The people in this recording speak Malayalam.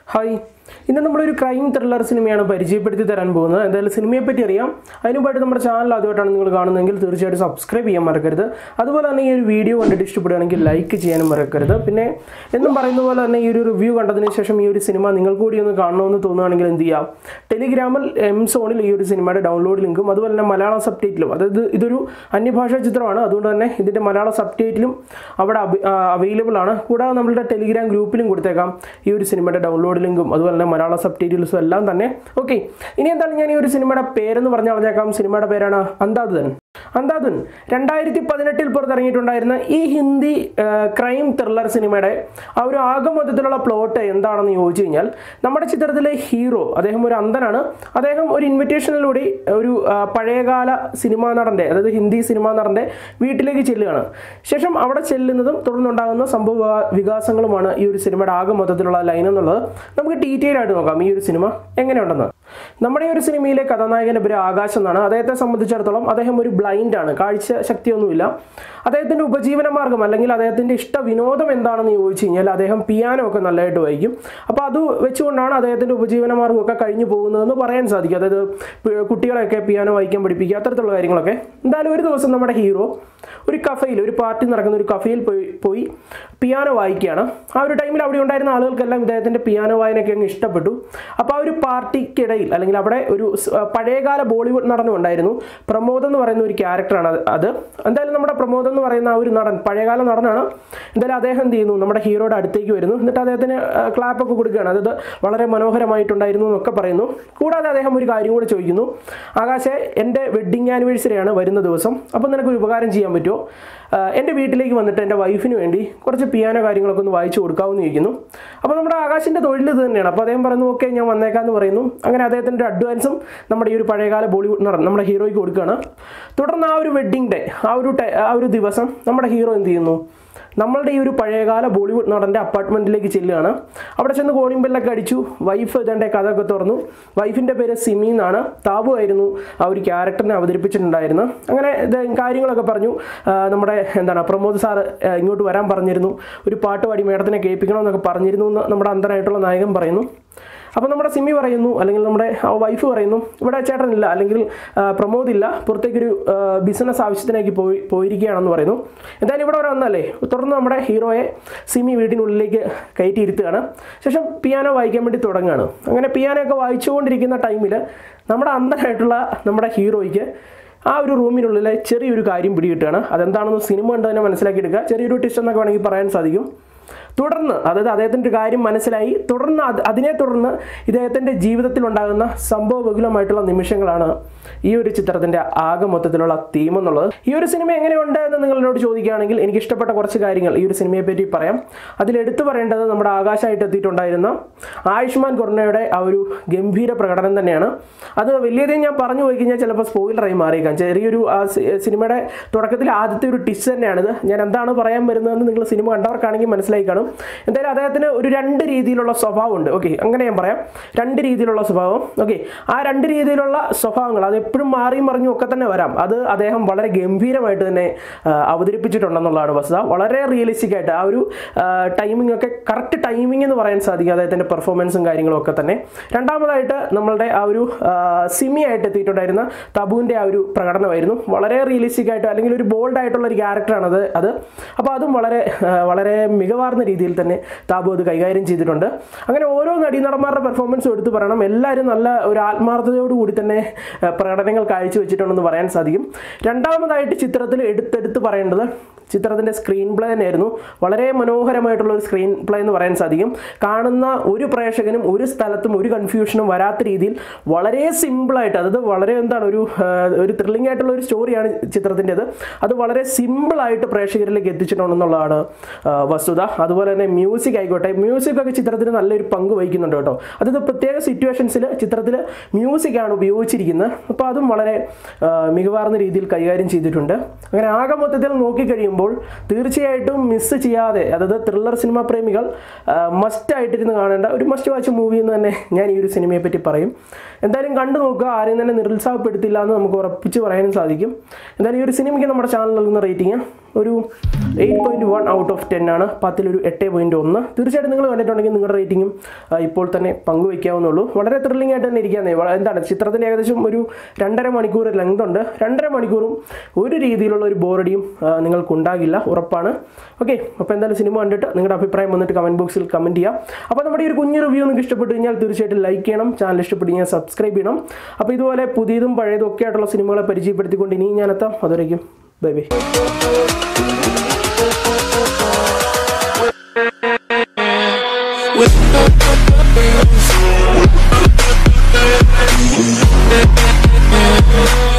ഹായ് ഇന്ന് നമ്മളൊരു ക്രൈം ത്രില്ലർ സിനിമയാണ് പരിചയപ്പെടുത്തി തരാൻ പോകുന്നത് എന്തായാലും സിനിമയെ പറ്റി അറിയാം അതിനുമായിട്ട് നമ്മുടെ ചാനൽ ആദ്യമായിട്ടാണ് നിങ്ങൾ കാണുന്നതെങ്കിൽ തീർച്ചയായിട്ടും സബ്സ്ക്രൈബ് ചെയ്യാൻ മറക്കരുത് അതുപോലെ തന്നെ ഈ ഒരു വീഡിയോ കണ്ടിട്ട് ഇഷ്ടപ്പെടുകയാണെങ്കിൽ ലൈക്ക് ചെയ്യാനും മറക്കരുത് പിന്നെ എന്നും പറയുന്ന പോലെ തന്നെ ഈ ഒരു റിവ്യൂ കണ്ടതിന് ശേഷം ഈ ഒരു സിനിമ നിങ്ങൾക്ക് കൂടി ഒന്ന് കാണണമെന്ന് തോന്നുകയാണെങ്കിൽ എന്ത് ചെയ്യാം ടെലിഗ്രാമിൽ എം സോണിൽ ഈ ഒരു സിനിമയുടെ ഡൗൺലോഡ് ലിങ്കും അതുപോലെ തന്നെ മലയാളം സബ് ടൈറ്റിലും അതായത് ഇതൊരു അന്യഭാഷാ ചിത്രമാണ് അതുകൊണ്ട് തന്നെ ഇതിൻ്റെ മലയാള സബ് ടൈറ്റിലും അവിടെ അവൈലബിൾ ആണ് കൂടാതെ നമ്മളുടെ ടെലിഗ്രാം ഗ്രൂപ്പിലും കൊടുത്തേക്കാം ഈ ഒരു സിനിമയുടെ ഡൗൺലോഡ് ലിങ്കും അതുപോലെ തന്നെ മലയാള സബ് ടൈറ്റിൽസും എല്ലാം തന്നെ ഓക്കെ ഇനി എന്താണ് ഞാൻ ഈ ഒരു സിനിമയുടെ പേരെന്ന് പറഞ്ഞു പറഞ്ഞേക്കാം സിനിമയുടെ പേരാണ് അന്താദുൻ അന്താദുൻ രണ്ടായിരത്തി പതിനെട്ടിൽ പുറത്തിറങ്ങിയിട്ടുണ്ടായിരുന്ന ഈ ഹിന്ദി ക്രൈം ത്രില്ലർ സിനിമയുടെ ആ ഒരു ആകെ മൊത്തത്തിലുള്ള പ്ലോട്ട് എന്താണെന്ന് ചോദിച്ചു കഴിഞ്ഞാൽ നമ്മുടെ ചിത്രത്തിലെ ഹീറോ അദ്ദേഹം ഒരു അന്ധനാണ് അദ്ദേഹം ഒരു ഇൻവിറ്റേഷനിലൂടെ ഒരു ആ, പഴയകാല സിനിമാ നടൻ്റെ അതായത് ഹിന്ദി സിനിമാ നടൻ്റെ വീട്ടിലേക്ക് ചെല്ലുകയാണ് ശേഷം അവിടെ ചെല്ലുന്നതും തുടർന്നുണ്ടാകുന്ന സംഭവ വികാസങ്ങളുമാണ് ഈ ഒരു സിനിമയുടെ ആകെ മൊത്തത്തിലുള്ള ലൈൻ എന്നുള്ളത് നമുക്ക് ഡീറ്റെയിൽ ആയിട്ട് നോക്കാം ഈ ഒരു സിനിമ എങ്ങനെയുണ്ടെന്ന് നമ്മുടെ ഈ ഒരു സിനിമയിലെ കഥാനായകന്റെ പേര് ആകാശ് എന്നാണ് അദ്ദേഹത്തെ സംബന്ധിച്ചിടത്തോളം അദ്ദേഹം ഒരു ബ്ലൈൻഡ് ആണ് കാഴ്ച ശക്തിയൊന്നുമില്ല അദ്ദേഹത്തിന്റെ ഉപജീവന മാർഗം അല്ലെങ്കിൽ അദ്ദേഹത്തിന്റെ ഇഷ്ട വിനോദം എന്താണെന്ന് ചോദിച്ചു കഴിഞ്ഞാൽ അദ്ദേഹം പിയാനോ ഒക്കെ നല്ലതായിട്ട് വായിക്കും അപ്പോൾ അത് വെച്ചുകൊണ്ടാണ് അദ്ദേഹത്തിന്റെ ഉപജീവന മാർഗ്ഗമൊക്കെ കഴിഞ്ഞു പോകുന്നതെന്ന് പറയാൻ സാധിക്കും അതായത് പ് കുട്ടികളെയൊക്കെ പിയാനോ വായിക്കാൻ പഠിപ്പിക്കുക അത്തരത്തിലുള്ള കാര്യങ്ങളൊക്കെ എന്തായാലും ഒരു ദിവസം നമ്മുടെ ഹീറോ ഒരു കഫയിൽ ഒരു പാർട്ടി നടക്കുന്ന ഒരു കഫയിൽ പോയി പോയി പിയാനോ വായിക്കുകയാണ് ആ ഒരു ടൈമിൽ അവിടെ ഉണ്ടായിരുന്ന ആളുകൾക്കെല്ലാം ഇദ്ദേഹത്തിന്റെ പിയാനോ വായനയൊക്കെ അങ്ങ് ഇഷ്ടപ്പെട്ടു അപ്പോൾ ആ ഒരു പാർട്ടിക്കിടയിൽ അല്ലെങ്കിൽ അവിടെ ഒരു സ്- ആ, പഴയകാല ബോളിവുഡ് നടനും ഉണ്ടായിരുന്നു പ്രമോദ് എന്ന് പറയുന്ന ഒരു ക്യാരക്ടറാണ് അത് അത് എന്തായാലും നമ്മുടെ പ്രമോദ് എന്ന് പറയുന്ന ആ ഒരു നടൻ പഴയകാല നടനാണ് എന്തായാലും അദ്ദേഹം എന്ത് ചെയ്യുന്നു നമ്മുടെ ഹീറോയുടെ അടുത്തേക്ക് വരുന്നു എന്നിട്ട് അദ്ദേഹത്തിന് ക്ലാപ്പ് ഒക്കെ കൊടുക്കുകയാണ് അതായത് വളരെ മനോഹരമായിട്ടുണ്ടായിരുന്നു എന്നൊക്കെ പറയുന്നു കൂടാതെ അദ്ദേഹം ഒരു കാര്യം കൂടെ ചോദിക്കുന്നു ആകാശെ എൻ്റെ വെഡ്ഡിങ് ആനിവേഴ്സറിയാണ് വരുന്ന ദിവസം അപ്പോൾ നിനക്ക് ഒരു ഉപകാരം ചെയ്യാൻ പറ്റുമോ ആഹ് എൻ്റെ വീട്ടിലേക്ക് വന്നിട്ട് എൻ്റെ വൈഫിന് വേണ്ടി കുറച്ച് പിയാനോ കാര്യങ്ങളൊക്കെ ഒന്ന് വായിച്ചു കൊടുക്കാമെന്ന് ചോദിക്കുന്നു അപ്പോൾ നമ്മുടെ ആകാശിൻ്റെ തൊഴിൽ ഇത് തന്നെയാണ് അപ്പോൾ അദ്ദേഹം പറയുന്നു ഓക്കെ ഞാൻ വന്നേക്കാന്ന് പറയുന്നു അങ്ങനെ അദ്ദേഹത്തിൻ്റെ അഡ്വാൻസും നമ്മുടെ ഈ ഒരു പഴയകാല ബോളിവുഡ് നടൻ നമ്മുടെ ഹീറോയ്ക്ക് കൊടുക്കുകയാണ് തുടർന്ന് ആ ഒരു വെഡ്ഡിങ് ഡേ ആ ഒരു ടൈ- ആ ഒരു ദിവസം നമ്മുടെ ഹീറോ എന്ത് ചെയ്യുന്നു നമ്മളുടെ ഈ ഒരു പഴയകാല ബോളിവുഡ് നടൻ്റെ അപ്പാർട്ട്മെൻറ്റിലേക്ക് ചെല്ലുകയാണ് അവിടെ ചെന്ന് കോണിംഗ് ബെല്ലൊക്കെ അടിച്ചു വൈഫ് ഇതേണ്ട കഥയൊക്കെ തുറന്നു വൈഫിൻ്റെ പേര് സിമി എന്നാണ് താബു ആയിരുന്നു ആ ഒരു ക്യാരക്ടറിനെ അവതരിപ്പിച്ചിട്ടുണ്ടായിരുന്നു അങ്ങനെ ഇത് കാര്യങ്ങളൊക്കെ പറഞ്ഞു ആ, നമ്മുടെ എന്താണ് പ്രമോദ് സാർ ഇങ്ങോട്ട് വരാൻ പറഞ്ഞിരുന്നു ഒരു പാട്ട് പാടി മേഡത്തിനെ കേൾപ്പിക്കണമെന്നൊക്കെ പറഞ്ഞിരുന്നു എന്ന് നമ്മുടെ അന്തരായിട്ടുള്ള നായകൻ പറയുന്നു അപ്പോൾ നമ്മുടെ സിമി പറയുന്നു അല്ലെങ്കിൽ നമ്മുടെ വൈഫ് പറയുന്നു ഇവിടെ ചേട്ടനില്ല അല്ലെങ്കിൽ ആ, പ്രമോദ് ഇല്ല പുറത്തേക്കൊരു ബിസിനസ് ആവശ്യത്തിനാക്കി പോയി പോയിരിക്കുകയാണെന്ന് പറയുന്നു എന്തായാലും ഇവിടെ വരെ വന്നല്ലേ തുടർന്ന് നമ്മുടെ ഹീറോയെ സിമി വീട്ടിനുള്ളിലേക്ക് കയറ്റി ഇരുത്തുകയാണ് ശേഷം പിയാനോ വായിക്കാൻ വേണ്ടി തുടങ്ങുകയാണ് അങ്ങനെ പിയാനോ ഒക്കെ വായിച്ചുകൊണ്ടിരിക്കുന്ന ടൈമിൽ നമ്മുടെ അന്ധനായിട്ടുള്ള നമ്മുടെ ഹീറോയ്ക്ക് ആ ഒരു റൂമിനുള്ളിലെ ചെറിയൊരു കാര്യം പിടികിട്ടുകയാണ് അതെന്താണെന്ന് സിനിമ കണ്ട് തന്നെ മനസ്സിലാക്കിയെടുക്കുക ചെറിയൊരു ടിസ്റ്റ് എന്നൊക്കെ വേണമെങ്കിൽ പറയാൻ സാധിക്കും തുടർന്ന് അതായത് അദ്ദേഹത്തിൻ്റെ ഒരു കാര്യം മനസ്സിലായി തുടർന്ന് അത് അതിനെ തുടർന്ന് ഇദ്ദേഹത്തിൻ്റെ ജീവിതത്തിൽ ഉണ്ടാകുന്ന സംഭവബഹുലമായിട്ടുള്ള നിമിഷങ്ങളാണ് ഈ ഒരു ചിത്രത്തിൻ്റെ ആകെ മൊത്തത്തിലുള്ള തീം എന്നുള്ളത് ഈ ഒരു സിനിമ എങ്ങനെയുണ്ട് എന്ന് നിങ്ങളോട് ചോദിക്കുകയാണെങ്കിൽ എനിക്ക് ഇഷ്ടപ്പെട്ട കുറച്ച് കാര്യങ്ങൾ ഈ ഒരു സിനിമയെ പറ്റി പറയാം അതിൽ എടുത്തു പറയേണ്ടത് നമ്മുടെ ആകാശമായിട്ട് എത്തിയിട്ടുണ്ടായിരുന്ന ആയുഷ്മാൻ ഖുർണയുടെ ആ ഒരു ഗംഭീര പ്രകടനം തന്നെയാണ് അത് വലിയതേ ഞാൻ പറഞ്ഞു പോയി കഴിഞ്ഞാൽ ചിലപ്പോൾ സ്പോയിലറായി മാറിയേക്കാം ചെറിയൊരു ആ സി- സിനിമയുടെ തുടക്കത്തിൽ ആദ്യത്തെ ഒരു ടിസ് തന്നെയാണിത് ഞാൻ എന്താണ് പറയാൻ വരുന്നതെന്ന് നിങ്ങൾ സിനിമ കണ്ടവർക്കാണെങ്കിൽ മനസ്സിലായി കാണും എന്തായാലും അദ്ദേഹത്തിന് ഒരു രണ്ട് രീതിയിലുള്ള സ്വഭാവമുണ്ട് ഓക്കെ അങ്ങനെ ഞാൻ പറയാം രണ്ട് രീതിയിലുള്ള സ്വഭാവം ഓക്കെ ആ രണ്ട് രീതിയിലുള്ള സ്വഭാവങ്ങൾ അത് എപ്പോഴും മാറിയും മറിഞ്ഞും ഒക്കെ തന്നെ വരാം അത് അദ്ദേഹം വളരെ ഗംഭീരമായിട്ട് തന്നെ ആ, അവതരിപ്പിച്ചിട്ടുണ്ടെന്നുള്ളതാണ് വസ്തുത വളരെ റിയലിസ്റ്റിക് ആയിട്ട് ആ ഒരു ടൈമിംഗ് ഒക്കെ കറക്റ്റ് ടൈമിംഗ് എന്ന് പറയാൻ സാധിക്കും അദ്ദേഹത്തിൻ്റെ പെർഫോമൻസും കാര്യങ്ങളും ഒക്കെ തന്നെ രണ്ടാമതായിട്ട് നമ്മളുടെ ആ ഒരു ആ, സിമി ആയിട്ട് എത്തിയിട്ടുണ്ടായിരുന്ന തബുവിൻ്റെ ആ ഒരു പ്രകടനമായിരുന്നു വളരെ റിയലിസ്റ്റിക് ആയിട്ട് അല്ലെങ്കിൽ ഒരു ബോൾഡ് ആയിട്ടുള്ള ഒരു ക്യാരക്ടറാണ് അത് അത് അപ്പോൾ അതും വളരെ ആ, വളരെ മികവാർന്ന രീതിയിൽ തന്നെ താബു അത് കൈകാര്യം ചെയ്തിട്ടുണ്ട് അങ്ങനെ ഓരോ നടീനടന്മാരുടെ പെർഫോമൻസും എടുത്തു പറയണം എല്ലാവരും നല്ല ഒരു ആത്മാർത്ഥതയോടുകൂടി തന്നെ ആ, പ്രകടനങ്ങൾ കാഴ്ചവെച്ചിട്ടുണ്ടെന്ന് പറയാൻ സാധിക്കും രണ്ടാമതായിട്ട് ചിത്രത്തിൽ എടുത്തെടുത്ത് പറയേണ്ടത് ചിത്രത്തിൻ്റെ സ്ക്രീൻ പ്ലേ തന്നെയായിരുന്നു വളരെ മനോഹരമായിട്ടുള്ള ഒരു സ്ക്രീൻ പ്ലേ എന്ന് പറയാൻ സാധിക്കും കാണുന്ന ഒരു പ്രേക്ഷകനും ഒരു സ്ഥലത്തും ഒരു കൺഫ്യൂഷനും വരാത്ത രീതിയിൽ വളരെ സിമ്പിളായിട്ട് അതായത് വളരെ എന്താണ് ഒരു ആ, ഒരു ത്രില്ലിംഗ് ആയിട്ടുള്ള ഒരു സ്റ്റോറിയാണ് ചിത്രത്തിൻ്റെത് അത് വളരെ സിമ്പിളായിട്ട് പ്രേക്ഷകരിലേക്ക് എത്തിച്ചിട്ടുണ്ടെന്നുള്ളതാണ് ആ, വസ്തുത അതുപോലെ തന്നെ മ്യൂസിക് ആയിക്കോട്ടെ മ്യൂസിക് ഒക്കെ ചിത്രത്തിന് നല്ലൊരു പങ്ക് വഹിക്കുന്നുണ്ട് കേട്ടോ അതായത് പ്രത്യേക സിറ്റുവേഷൻസിൽ ചിത്രത്തിൽ മ്യൂസിക്കാണ് ഉപയോഗിച്ചിരിക്കുന്നത് അപ്പോൾ അതും വളരെ ആ, മികവാർന്ന രീതിയിൽ കൈകാര്യം ചെയ്തിട്ടുണ്ട് അങ്ങനെ ആകെ മൊത്തത്തിൽ നോക്കിക്കഴിയുമ്പോൾ തീർച്ചയായിട്ടും മിസ് ചെയ്യാതെ അതായത് ത്രില്ലർ സിനിമാ പ്രേമികൾ മസ്റ്റ് ആയിട്ടിരുന്ന് കാണേണ്ട ഒരു മസ്റ്റ് വാച്ച് മൂവി എന്ന് തന്നെ ഞാൻ ഈ ഒരു സിനിമയെ പറ്റി പറയും എന്തായാലും കണ്ടു നോക്കുക ആരെയും തന്നെ നിരുത്സാഹപ്പെടുത്തില്ല എന്ന് നമുക്ക് ഉറപ്പിച്ച് പറയാനും സാധിക്കും എന്തായാലും ഈ ഒരു സിനിമയ്ക്ക് നമ്മുടെ ചാനൽ നൽകുന്ന റേറ്റിംഗ് ഒരു eight point one out of ten ആണ് പത്തിലൊരു എട്ട് പോയിൻറ്റ് ഒന്ന് തീർച്ചയായിട്ടും നിങ്ങൾ കണ്ടിട്ടുണ്ടെങ്കിൽ നിങ്ങളുടെ റേറ്റിംഗും ഇപ്പോൾ തന്നെ പങ്കുവയ്ക്കാവുന്നുള്ളൂ വളരെ ത്രില്ലിംഗ് ആയിട്ട് തന്നെ ഇരിക്കാന്നേ വള- എന്താണ് ചിത്രത്തിന് ഏകദേശം ഒരു രണ്ടര മണിക്കൂർ ലെങ്ത് ഉണ്ട് രണ്ടര മണിക്കൂറും ഒരു രീതിയിലുള്ള ഒരു ബോറടിയും ആ, നിങ്ങൾക്കുണ്ടാകില്ല ഉറപ്പാണ് ഓക്കെ അപ്പോൾ എന്തായാലും സിനിമ കണ്ടിട്ട് നിങ്ങളുടെ അഭിപ്രായം വന്നിട്ട് കമൻറ്റ് ബോക്സിൽ കമൻറ്റ് ചെയ്യാം അപ്പോൾ നമ്മുടെ ഈ ഒരു കുഞ്ഞു റിവ്യൂ നിങ്ങൾക്ക് ഇഷ്ടപ്പെട്ടു കഴിഞ്ഞാൽ തീർച്ചയായിട്ടും ലൈക്ക് ചെയ്യണം ചാനൽ ഇഷ്ടപ്പെട്ടു കഴിഞ്ഞാൽ സബ്സ്ക്രൈബ് ചെയ്യണം അപ്പോൾ ഇതുപോലെ പുതിയതും പഴയതും ഒക്കെ ആയിട്ടുള്ള സിനിമകളെ പരിചയപ്പെടുത്തിക്കൊണ്ട് ഇനിയും ഞാൻ എത്താം അതുവരേക്കും ബൈ ബൈ With